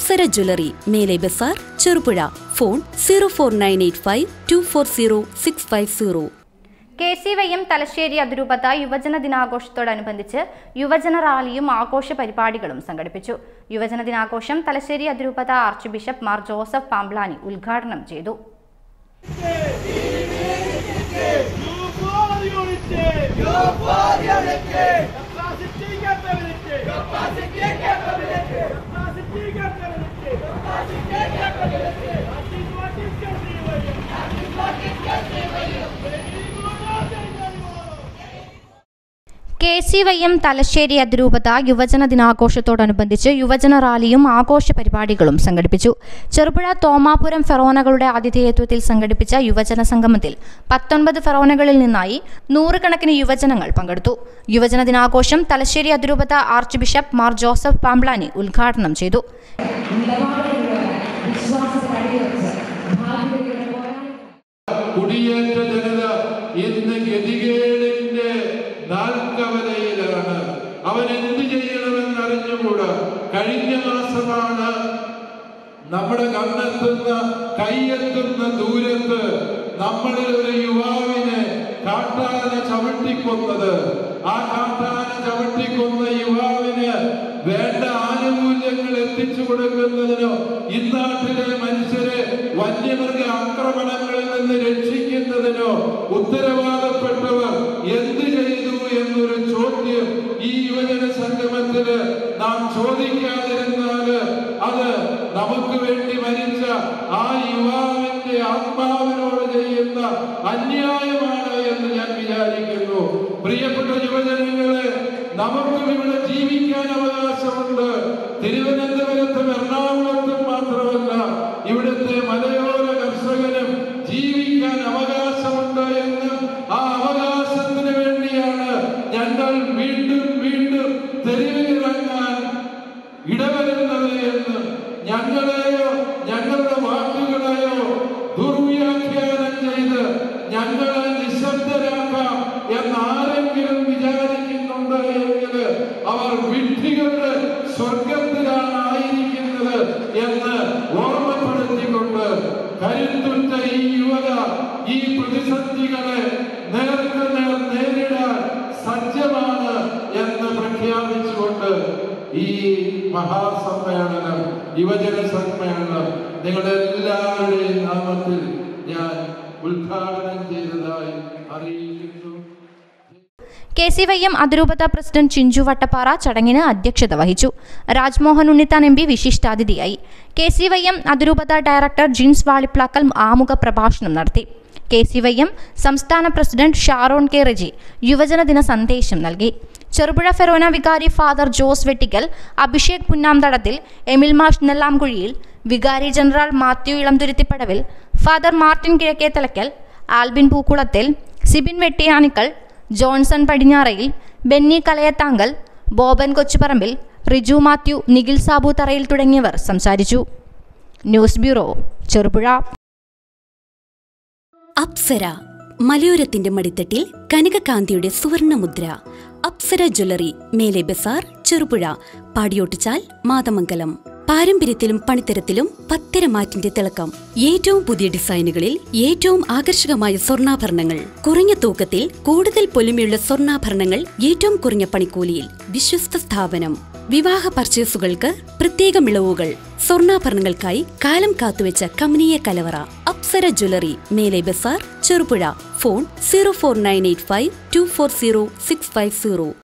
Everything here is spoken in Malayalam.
Apsara jewellery Mele Bazar Cherupuzha phone zero four nine eight five two four zero six five zero K C Y M Thalassery അതിരൂപത യുവജന ദിനാഘോഷത്തോടനുബന്ധിച്ച് യുവജന റാലിയും ആഘോഷ പരിപാടികളും സംഘടിപ്പിച്ചു യുവജന ദിനാഘോഷം തലശ്ശേരി അതിരൂപത archbishop Mar Joseph Pamplany ഉദ്ഘാടനം ചെയ്തു K C Y M Thalassery അതിരൂപത യുവജന ദിനാഘോഷത്തോടനുബന്ധിച്ച് യുവജന റാലിയും ആഘോഷ പരിപാടികളും സംഘടിപ്പിച്ചു ചെറുപുഴ തോമാപുരം ഫെറോനകളുടെ ആതിഥേയത്വത്തിൽ സംഘടിപ്പിച്ച യുവജന സംഗമത്തിൽ പത്തൊൻപത് ഫെറോനകളിൽ നിന്നായി നൂറുകണക്കിന് യുവജനങ്ങൾ പങ്കെടുത്തു യുവജന ദിനാഘോഷം തലശ്ശേരി അതിരൂപത archbishop Mar Joseph Pamplany ഉദ്ഘാടനം ചെയ്തു കുടിയേറ്റ ജനത ഇന്ന് ഗതികേടിന്റെ നാൽക്കവലയിലാണ് അവൻ എന്ത് ചെയ്യണമെന്ന് അറിഞ്ഞുകൂടാ കഴിഞ്ഞ മാസമാണ് നമ്മുടെ കണ്ണെത്തുന്ന കൈയെത്തുന്ന ദൂരത്ത് നമ്മളിൽ ഒരു യുവാവിനെ കാട്ടാന ചവിട്ടിക്കൊന്നത് ആ കാട്ടാന ചവിട്ടിക്കൊന്ന യുവാവിന് വേണ്ട ആനുകൂല്യങ്ങൾ എത്തിച്ചു കൊടുക്കുന്നതിനോ ഇന്നാട്ടിലെ മനുഷ്യരെ വന്യമൃഗ ആക്രമണങ്ങളിൽ നിന്ന് രക്ഷിക്കുന്നതിനോ ഉത്തരവാദപ്പെട്ടവർ എന്ത് ചെയ്തു എന്നൊരു ചോദ്യം ഈ യുവജന സംഗമത്തില് നാം ചോദിക്കാതിരുന്നാല് അത് നമുക്ക് വേണ്ടി മരിച്ച ആ യുവാവിന്റെ ആത്മാവിനോട് ചെയ്യുന്ന അന്യായമാണ് എന്ന് ഞാൻ വിചാരിക്കുന്നു പ്രിയപ്പെട്ട യുവജനങ്ങളെ നമുക്കും ഇവിടെ ജീവിക്കാൻ അവകാശമുണ്ട് തിരുവനന്തപുരത്തും എറണാകുളത്തും മാത്രമല്ല ഇവിടുത്തെ മലയോര കർഷകനും ജീവിക്കാൻ അവകാശമുണ്ട് എന്ന് ആ അവകാശത്തിന് വേണ്ടിയാണ് ഞങ്ങൾ വീണ്ടും വീണ്ടും തെരുവിലിറങ്ങാൻ ഇടവരുന്നത് എന്ന് ഞങ്ങളെയോ ഞങ്ങളുടെ വാക്കുകളെയോ ദുർവ്യാഖ്യാനം ചെയ്ത് ഞങ്ങളെ നിശബ്ദരാക്കാം എന്നാരെങ്കിലും വിചാരിക്കുന്നുണ്ട് എങ്കിൽ അവർ വിഡ്ഢികളുടെ സ്വർഗത്തിലാണ് ആയിരിക്കുന്നത് എന്ന് ഓർമ്മപ്പെടുത്തിക്കൊണ്ട് കരുത്തുറ്റ ഈ യുവത ഈ പ്രതിസന്ധികളെ നേർക്ക് നേർ നേരിടാൻ സജ്ജമാണ് എന്ന് പ്രഖ്യാപിച്ചുകൊണ്ട് ഈ മഹാസമ്മേളനം യുവജന സമ്മേളനം നിങ്ങളുടെ എല്ലാവരുടെയും നാമത്തിൽ ഞാൻ ഉദ്ഘാടനം ചെയ്തതായി അറിയിക്കുന്നു കെ സി വൈ എം അതിരൂപത പ്രസിഡന്റ് ചിഞ്ചു വട്ടപ്പാറ ചടങ്ങിന് അധ്യക്ഷത വഹിച്ചു രാജ്മോഹൻ ഉണ്ണിത്താൻ എം പി വിശിഷ്ടാതിഥിയായി കെ സി വൈ എം അതിരൂപത ഡയറക്ടർ ജിൻസ് വാളിപ്ലാക്കൽ ആമുഖ പ്രഭാഷണം നടത്തി കെ സി വൈ എം സംസ്ഥാന പ്രസിഡന്റ് ഷാറോൺ കെ റെജി യുവജനദിന സന്ദേശം നൽകി ചെറുപുഴ ഫെറോന വികാരി father Jose Vettickal Abhishek Punnamthadathil Emil മാഷ് നെല്ലാംകുഴിയിൽ വികാരി general Mathew Elamthuruthippadavil father Martin Kizhakkethalakkal Albin Pookkulathil Sibin Vettiyanickal Johnson Padinjarayil Benny Kalayathankal Boban Kochuparambil Riju Mathew Nikhil Sabu Tharayil തുടങ്ങിയവർ സംസാരിച്ചു ന്യൂസ് ബ്യൂറോ ചെറുപുഴ അപ്സര മലയോരത്തിന്റെ മടിത്തട്ടിൽ കനകകാന്തിയുടെ സുവർണമുദ്ര അപ്സര ജ്വല്ലറി മേലെ ബസാർ ചെറുപുഴ പാടിയോട്ടിച്ചാൽ മാതമംഗലം പാരമ്പര്യത്തിലും പണിത്തരത്തിലും പത്തരമാറ്റിന്റെ തിളക്കം ഏറ്റവും പുതിയ ഡിസൈനുകളിൽ ഏറ്റവും ആകർഷകമായ സ്വർണ്ണാഭരണങ്ങൾ കുറഞ്ഞ തൂക്കത്തിൽ കൂടുതൽ പൊലിമയുള്ള സ്വർണ്ണാഭരണങ്ങൾ ഏറ്റവും കുറഞ്ഞ പണിക്കൂലിയിൽ വിശ്വസ്ത സ്ഥാപനം വിവാഹ പർച്ചേസുകൾക്ക് പ്രത്യേക മിളവുകൾ സ്വർണ്ണാഭരണങ്ങൾക്കായി കാലം കാത്തുവെച്ച കമനീയ കലവറ Apsara jewellery Mele Bazar Cherupuzha phone zero four nine eight five two four zero six five zero